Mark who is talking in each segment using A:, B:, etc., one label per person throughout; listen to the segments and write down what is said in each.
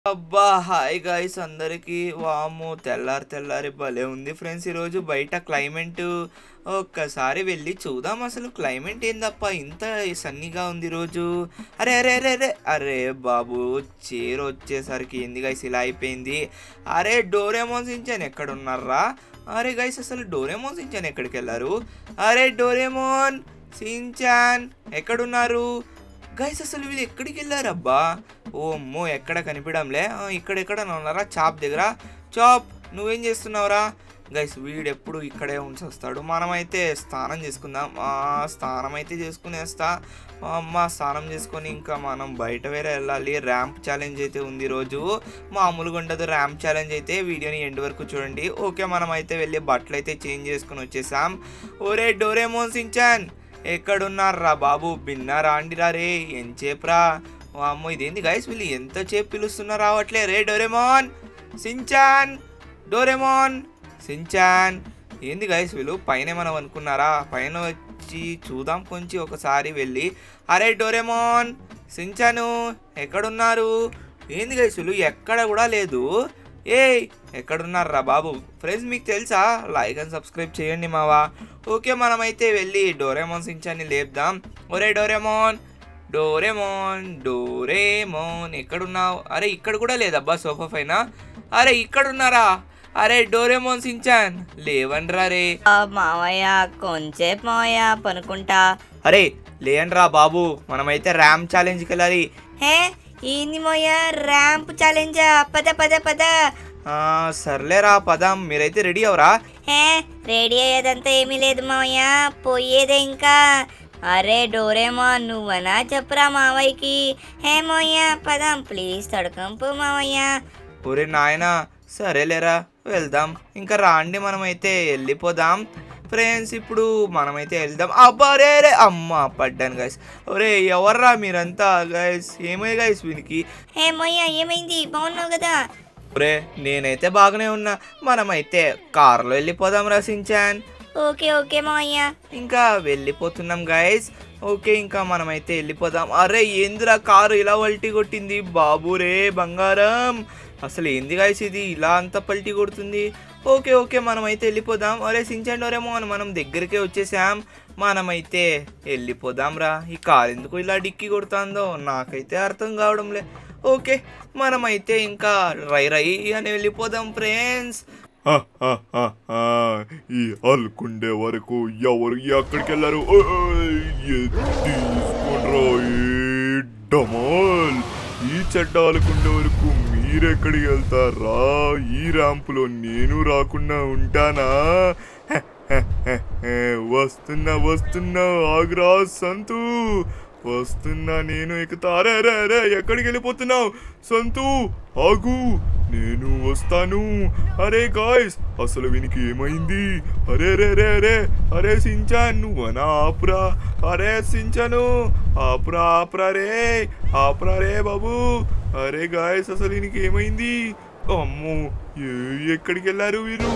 A: అబ్బా hi guys అందరికి వాము తెల్లారి తెల్లారి భలే ఉంది ఫ్రెండ్స్ ఈరోజు బయట క్లైమేట్ ఒక్కసారి వెళ్ళి చూద్దాం అసలు క్లైమేట్ ఏందప్ప ఇంత సన్నీగా ఉంది రోజు అరే అరే అరే అరే అరే బాబు చీర వచ్చేసరికి ఏంది గైస్ ఇలా అయిపోయింది అరే డోరేమోన్ సించాన్ ఎక్కడున్నారా అరే గైస్ అసలు డోరేమోన్ సించాన్ ఎక్కడికి వెళ్ళారు అరే డోరేమోన్ సించాన్ ఎక్కడున్నారు గైస్ అసలు వీళ్ళు ఎక్కడికి వెళ్ళారబ్బా ఓ అమ్మో ఎక్కడ కనిపించడంలే ఆ, ఇక్కడ ఎక్కడ ఉన్నారా చాప్ దగ్గర చాప్ నువ్వేం చేస్తున్నావురా గైస్ వీడు ఎప్పుడు ఇక్కడే ఉంచి వస్తాడు మనమైతే స్నానం చేసుకుందాం ఆ, స్నానం అయితే చేసుకునేస్తా అమ్మ స్నానం చేసుకొని ఇంకా మనం బయట వేరే వెళ్ళాలి ర్యాంప్ ఛాలెంజ్ అయితే ఉంది ఈరోజు మామూలుగా ఉండదు ర్యాంప్ ఛాలెంజ్ అయితే వీడియోని ఎండ్ వరకు చూడండి ఓకే మనం అయితే వెళ్ళి బట్టలు అయితే చేంజ్ చేసుకుని వచ్చేసాం ఓరే డోరేమోన్ సించాన్ ఎక్కడున్నారా బాబు బిన్నారా అండిరా రే ఎంచేప్రా అమ్మో ఇదేంది గైస్ వీళ్ళు ఎంత చేపు పిలుస్తున్నా రావట్లే రే డోరేమోన్ సించాన్ డోరేమోన్ సించాన్ ఏంది గైస్ వీళ్ళు పైన మనం అనుకున్నారా పైన వచ్చి చూద్దాం కొంచెం ఒకసారి వెళ్ళి అరే డోరేమోన్ సించాను ఎక్కడున్నారు ఏంది గైస్ వీళ్ళు ఎక్కడ కూడా లేదు ఏయ్ ఎక్కడున్నారా బాబు ఫ్రెండ్స్ మీకు తెలుసా లైక్ అండ్ సబ్స్క్రైబ్ చేయండి మావా ఓకే మనమైతే వెళ్ళి డోరేమోన్ సించాన్ని లేపుదాం ఒరే డోరేమోన్ డోరేమోన్ డోరేమోన్ ఎక్కడున్నావు అరే ఇక్కడ కూడా లేదబ్బా సోఫా పైన అరే ఇక్కడున్నారా అరే డోరేమోన్ సించాన్ లేవండ్రా రే
B: ఆ, మావయ్య కొంచెంసేపు మావయ్య పనుకుంటా
A: అరే లేండ్రా బాబు మనమైతే ర్యామ్ ఛాలెంజ్కి వెళ్ళాలి
B: హే ఏంది మోయ ర్యాంప్ ఛాలెంజా పద పద పద
A: ఆ, సర్లేరా పదం మీరైతే రెడీ అవరా
B: హే రెడీ అయ్యేదంతా ఏమీ లేదు మావయ్య పోయేదే ఇంకా అరే డోరేమో నువ్వనా చెప్పురా మావయ్యకి హే మోయ్య పదం ప్లీజ్ తడకంపు మావయ్య
A: ఒరే నాయనా సరేలేరా వెళ్దాం ఇంకా రాండి మనమైతే వెళ్ళిపోదాం ఫ్రెండ్స్ ఇప్పుడు మనమైతే వెళ్దాం అబ్బా రే రే అమ్మ పడ్డాను గైస్ ఒరే ఎవర్రా మీరంతా గైస్ ఏమై గైస్ వీనికి
B: హే మోయ్య ఏమైంది బాగున్నావు కదా
A: ఒరే నేనైతే బాగానే ఉన్నా మనమైతే కారులో వెళ్ళిపోదాం రసించాన్
B: ఓకే ఓకే మావయ్య
A: ఇంకా వెళ్ళిపోతున్నాం గైస్ ఓకే ఇంకా మనమైతే వెళ్ళిపోదాం అరే ఏందిరా కారు ఇలా పల్టీ కొట్టింది బాబు రే బంగారం అసలు ఏంది గాయస్ ఇది ఇలా అంత పల్టీ కొడుతుంది ఓకే ఓకే మనమైతే వెళ్ళిపోదాం అరే సించండోరేమో అని మనం దగ్గరికే వచ్చేసాం మనమైతే వెళ్ళిపోదాం రా ఈ కారు ఎందుకు ఇలా డిక్కి కొడుతుందో నాకైతే అర్థం కావడంలే ఓకే మనమైతే ఇంకా రై రై అని వెళ్ళిపోదాం ఫ్రెండ్స్
C: హ, హ, హ, హ. ఈ హల్కుండే వరకు ఎవరు ఎక్కడికి వెళ్ళారు ఓయ్, ఇది తీసుకోండ్రా ఈ డమాల్ ఈ చెడ్డ హల్కుండే వరకు మీరెక్కడికి వెళ్తారా ఈ ర్యాంపులో నేను రాకుండా ఉంటానా హ, హ, హ, హ. వస్తున్నా వస్తున్నా ఆగ్రా సంతు వస్తున్నా నేను ఎక్కుతా అరే అరే అరే ఎక్కడికి వెళ్ళిపోతున్నావు సంతు ఆగు నేను వస్తాను అరే గాయస్ అసలు వీనికి ఏమైంది అరే రే రే రే అరే సించాన్ నువ్వనా ఆపురా అరే సించాను ఆపురా ఆపురా రే ఆపురా రే బాబు అరే గాయస్ అసలు వీనికి ఏమైంది అమ్మో ఏ ఎక్కడికి వెళ్ళారు వీరు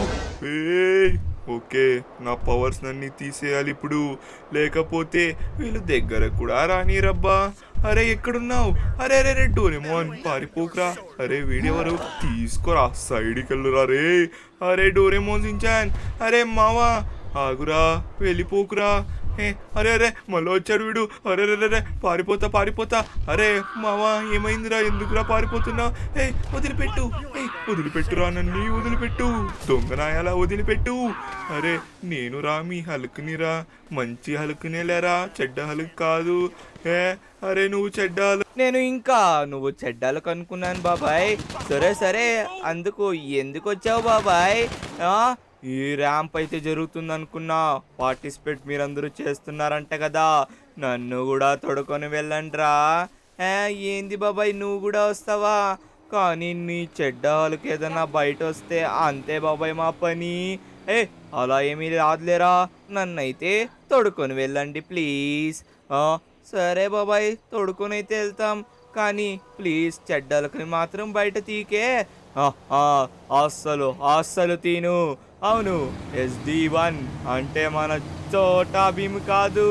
C: ఏ ఓకే నా పవర్స్ నన్ని తీసేయాలి ఇప్పుడు లేకపోతే వీళ్ళు దగ్గర కూడా రానిరబ్బా అరే ఎక్కడున్నావు అరే అరే రే డోరేమోన్ పారిపోకురా అరే వీడెవరు తీసుకోరా సైడ్కి వెళ్ళురా రే అరే డోరేమోన్ సించాన్ అరే మావా ఆగురా వెళ్ళిపోకురా ఏ అరే అరే మళ్ళీ వచ్చాడు వీడు అరే రే రే పారిపోతా పారిపోతా అరే మావా ఏమైందిరా ఎందుకురా పారిపోతున్నా ఏ వదిలిపెట్టు ఏ వదిలిపెట్టురా నన్ను వదిలిపెట్టు దొంగనాయాలా వదిలిపెట్టు అరే నేను రా మీ హలుకునిరా మంచి హలుకునే లేరా చెడ్డ హలుకు కాదు ఏ అరే నువ్వు చెడ్డ హలుకు
A: నేను ఇంకా నువ్వు చెడ్డలకు అనుకున్నాను బాబాయ్ సరే సరే అందుకు ఎందుకు వచ్చావు బాబాయ్ ఆ, ఈ ర్యాంప్ అయితే జరుగుతుంది అనుకున్నా పార్టిసిపేట్ మీరందరూ చేస్తున్నారంట కదా నన్ను కూడా తొడుకొని వెళ్ళండిరా ఏ, ఏంది బాబాయ్ నువ్వు కూడా వస్తావా కానీ నీ చెడ్డ వాళ్ళకి ఏదైనా బయట వస్తే అంతే బాబాయ్ మా పని ఏ అలా ఏమీ రాదులేరా నన్నైతే తొడుకొని వెళ్ళండి ప్లీజ్ ఆ, సరే బాబాయ్ తొడుకొని అయితే వెళ్తాం కానీ ప్లీజ్ చెడ్డలకి మాత్రం బయట తీకే ఆ, ఆ, అస్సలు అస్సలు తీను అవును ఎస్డి వన్ అంటే మన చోటా భీమ్ కాదు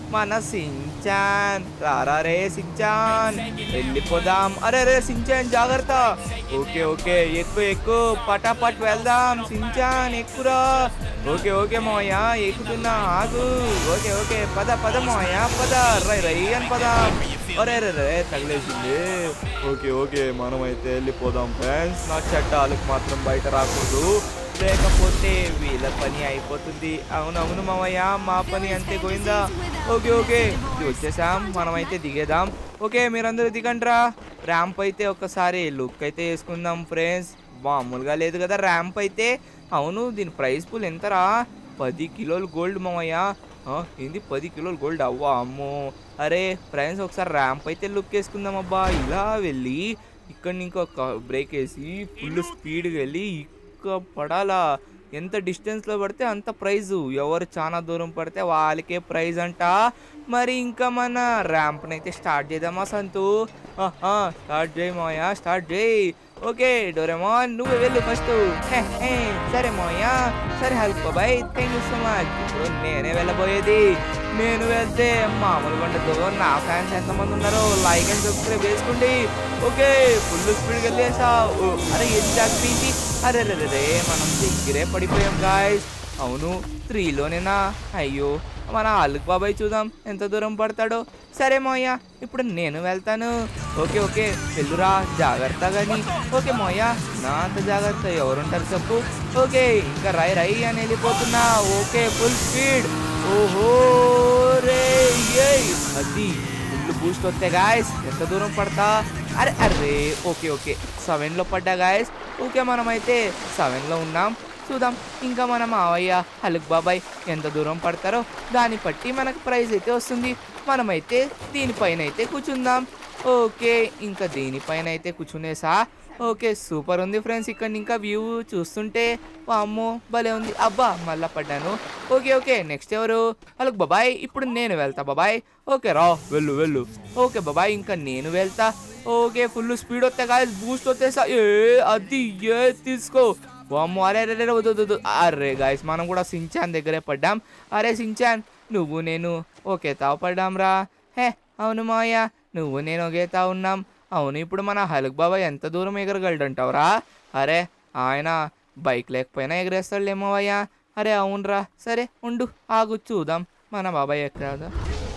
A: మన సించాన్ రారా రే సించాన్ వెళ్ళిపోదాం అరే రే సించాన్ జాగ్రత్త ఓకే ఓకే ఎక్కువ ఎక్కువ పటాపట్ వెళ్దాం సించాన్ ఎక్కురా ఓకే ఓకే మోయ ఎక్కుతున్నా ఆగు ఓకే ఓకే పద పద మోయ పద రై రై అని పద అరే రే రే తగిలేసింది ఓకే ఓకే మనమైతే వెళ్ళిపోదాం ఫ్రెండ్స్ నా చట్టాలకు మాత్రం బయట రాకూడదు లేకపోతే వీళ్ళ పని అయిపోతుంది అవును అవును మామయ్య మా పని అంతే పోయిందా ఓకే ఓకే ఇది వచ్చేసాం మనమైతే దిగేదాం ఓకే మీరందరూ దిగండ్రా ర్యాంప్ అయితే ఒకసారి లుక్ అయితే వేసుకుందాం ఫ్రెండ్స్ మామూలుగా లేదు కదా ర్యాంప్ అయితే అవును దీని ప్రైస్ పూల్ ఎంతరా పది కిలోలు గోల్డ్ మామయ్య ఆ, ఏంది పది కిలోలు గోల్డ్ అవ్వా అమ్మో అరే ఫ్రెండ్స్ ఒకసారి ర్యాంప్ అయితే లుక్ వేసుకుందాం అబ్బా ఇలా వెళ్ళి ఇక్కడ ఇంకొక బ్రేక్ వేసి ఫుల్ స్పీడ్గా వెళ్ళి ఇక్క పడాలా ఎంత డిస్టెన్స్లో పడితే అంత ప్రైజు ఎవరు చాలా దూరం పడితే వాళ్ళకే ప్రైజ్ అంట మరి ఇంకా మన ర్యాంప్ని అయితే స్టార్ట్ చేద్దామా సంతు ఆహా, స్టార్ట్ చేయి మాయా స్టార్ట్ చేయి ఓకే డోరేమాన్ నువ్వు వెళ్ళు ఫస్ట్ సరే మాయా సరే హెల్ప్ బాబాయ్ థ్యాంక్ యూ సో మచ్ ఇప్పుడు నేనే వెళ్ళబోయేది నేను వెళ్తే మామూలుగా ఉండదు నా ఫ్యాన్స్ ఎంతమంది ఉన్నారో లైక్ అండ్ సబ్స్క్రైబ్ చేసుకోండి ఓకే ఫుల్ స్పీడ్ వెళ్ళేసా ఓ, అరే ఏం జాగ్రత్త అరే రే రే, రే మనం దగ్గరే పడిపోయాం గాయస్ అవును త్రీలోనేనా అయ్యో మన అల్లుక్ బాబాయ్ చూద్దాం ఎంత దూరం పడతాడో సరే మోయ్య ఇప్పుడు నేను వెళ్తాను ఓకే ఓకే వెళ్ళురా జాగ్రత్త కానీ ఓకే మోయ్య నా అంత జాగ్రత్త ఎవరుంటారు చెప్పు ఓకే ఇంకా రై రై అని వెళ్ళిపోతున్నా ఓకే ఫుల్ స్పీడ్ ఓహో రే ఏయ్ అది ఫుల్ బూస్ట్ వస్తే గాయస్ ఎంత దూరం పడతా అరే అరే ఓకే ఓకే సెవెన్లో పడ్డా గాయస్ ఓకే మనమైతే సెవెన్లో ఉన్నాం చూద్దాం ఇంకా మన మావయ్య హలుక్ బాబాయ్ ఎంత దూరం పడతారో దాన్ని బట్టి మనకు ప్రైజ్ అయితే వస్తుంది మనమైతే దీనిపైన అయితే కూర్చుందాం ఓకే ఇంకా దీనిపైన అయితే కూర్చునేసా ఓకే సూపర్ ఉంది ఫ్రెండ్స్ ఇక్కడ ఇంకా వ్యూ చూస్తుంటే అమ్మో భలే ఉంది అబ్బా మళ్ళా పడ్డాను ఓకే ఓకే నెక్స్ట్ ఎవరు వాళ్ళకి బాబాయ్ ఇప్పుడు నేను వెళ్తా బాబాయ్ ఓకే రా వెళ్ళు వెళ్ళు ఓకే బాబాయ్ ఇంకా నేను వెళ్తా ఓకే ఫుల్ స్పీడ్ వస్తే గాయస్ బూస్ట్ వస్తేసా ఏ అది ఏ తీసుకో వామ్మో అరే అరే అరే వద్దు వద్దు, వద్దు అరే గాయస్ మనం కూడా సించాన్ దగ్గరే పడ్డాం అరే సించాన్ నువ్వు నేను ఒకే తావు పడ్డాం రా హే అవును మావయ్య నువ్వు నేను ఒకే తావు ఉన్నాం అవును ఇప్పుడు మన హలుక్ బాబాయ్ ఎంత దూరం ఎగరగలడంటావురా అరే ఆయన బైక్ లేకపోయినా ఎగరేస్తాడులేమో అయ్యా అరే అవునరా సరే ఉండు ఆగు చూద్దాం మన బాబాయ్ ఎక్కడా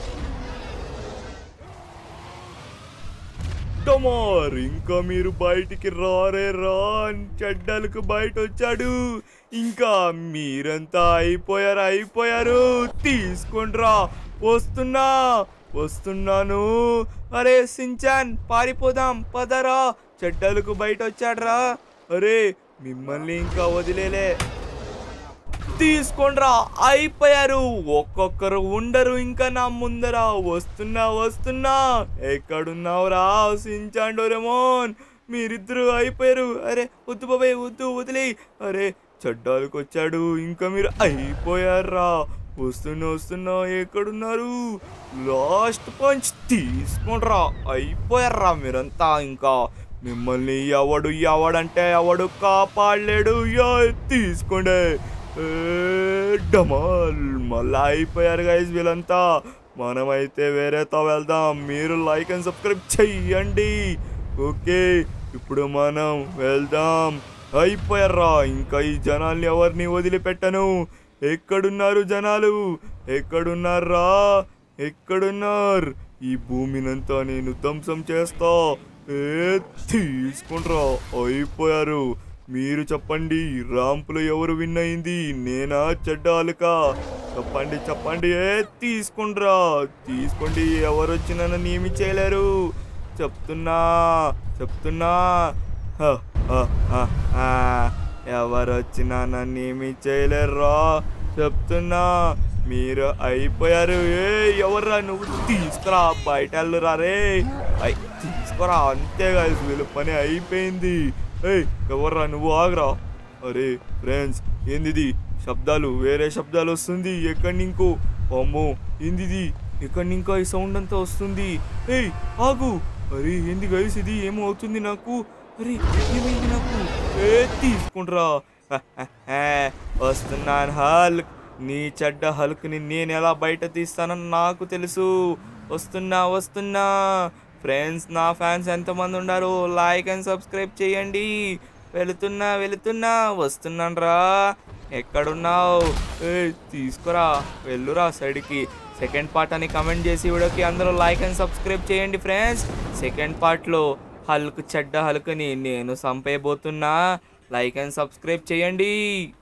C: టమార్ ఇంకా మీరు బయటికి రారే రా చెడ్డలకు బయట వచ్చాడు ఇంకా మీరంతా అయిపోయారు అయిపోయారు తీసుకుండ్రా వస్తున్నా వస్తున్నాను
A: అరే సించాన్ పారిపోదాం పదరా చెడ్డలకు బయట వచ్చాడ్రా
C: అరే మిమ్మల్ని ఇంకా వదిలేలే
A: తీసుకోండ్రా అయిపోయారు ఒక్కొక్కరు ఉండరు ఇంకా నా ముందర
C: వస్తున్నా వస్తున్నా ఎక్కడున్నావురా సించాండోరేమోన్ మీరిద్దరు అయిపోయారు అరే వద్దు బాబాయ్ వద్దు వదిలే అరే చెడ్డాలకు వచ్చాడు ఇంకా మీరు అయిపోయారా వస్తున్నా వస్తున్నా ఎక్కడున్నారు లాస్ట్ పంచ్ తీసుకుంట్రా అయిపోయారా మీరంతా ఇంకా మిమ్మల్ని ఎవడు ఎవడంటే ఎవడు కాపాడలేడు యా తీసుకోండి ఏ, డమాల్ మళ్ళా అయిపోయారు గైజ్ వీళ్ళంతా మనమైతే వేరేతో వెళ్దాం మీరు లైక్ అండ్ సబ్స్క్రైబ్ చెయ్యండి ఓకే ఇప్పుడు మనం వెళ్దాం అయిపోయారా ఇంకా ఈ జనాల్ని ఎవరిని వదిలిపెట్టను ఎక్కడున్నారు జనాలు ఎక్కడున్నారా ఎక్కడున్నారు ఈ భూమినంతా నేను ధ్వంసం చేస్తా ఏ తీసుకుంట్రా అయిపోయారు మీరు చెప్పండి రాంపులో ఎవరు విన్ అయింది నేనా చెడ్డాలుక చెప్పండి చెప్పండి ఏ తీసుకుండ్రా తీసుకోండి ఎవరు వచ్చి నన్ను ఏమి చేయలేరు చెప్తున్నా చెప్తున్నా హ, హ, హ, హ. ఎవరు వచ్చినా నన్ను ఏమి చేయలేరురా చెప్తున్నా మీరు అయిపోయారు ఏ ఎవర్రా నువ్వు తీసుకురా బయట వెళ్ళురా రే ఐ, తీసుకురా అంతే కాదు వీళ్ళ పని అయిపోయింది ఏయ్ ఎవర్రా నువ్వు ఆగరా అరే ఫ్రెండ్స్ ఏందిది శబ్దాలు వేరే శబ్దాలు వస్తుంది ఎక్కడి ఇంకో అమ్మో ఏందిది ఎక్కడి ఇంకా ఈ సౌండ్ అంతా వస్తుంది ఏయ్ ఆగు అరే ఏంది గైస్ ఇది ఏమో అవుతుంది నాకు అరే ఏమైంది నాకు ఏ తీసుకుంట్రా వస్తున్నాను హల్క్
A: నీ చెడ్డ హల్క్ని నేను ఎలా బయట తీస్తానని నాకు తెలుసు వస్తున్నా వస్తున్నా ఫ్రెండ్స్ నా ఫ్యాన్స్ ఎంతమంది ఉన్నారు లైక్ అండ్ సబ్స్క్రైబ్ చేయండి వెళుతున్నా వెళుతున్నా వస్తున్నాను రా ఎక్కడున్నావు ఏ తీసుకురా వెళ్ళురా సైడ్కి సెకండ్ పార్ట్ అని కమెంట్ చేసి వీడియోకి అందరూ లైక్ అండ్ సబ్స్క్రైబ్ చేయండి ఫ్రెండ్స్ సెకండ్ పార్ట్లో హల్క్ చెడ్డ హల్క్ని నేను చంపేయబోతున్నా లైక్ అండ్ సబ్స్క్రైబ్ చేయండి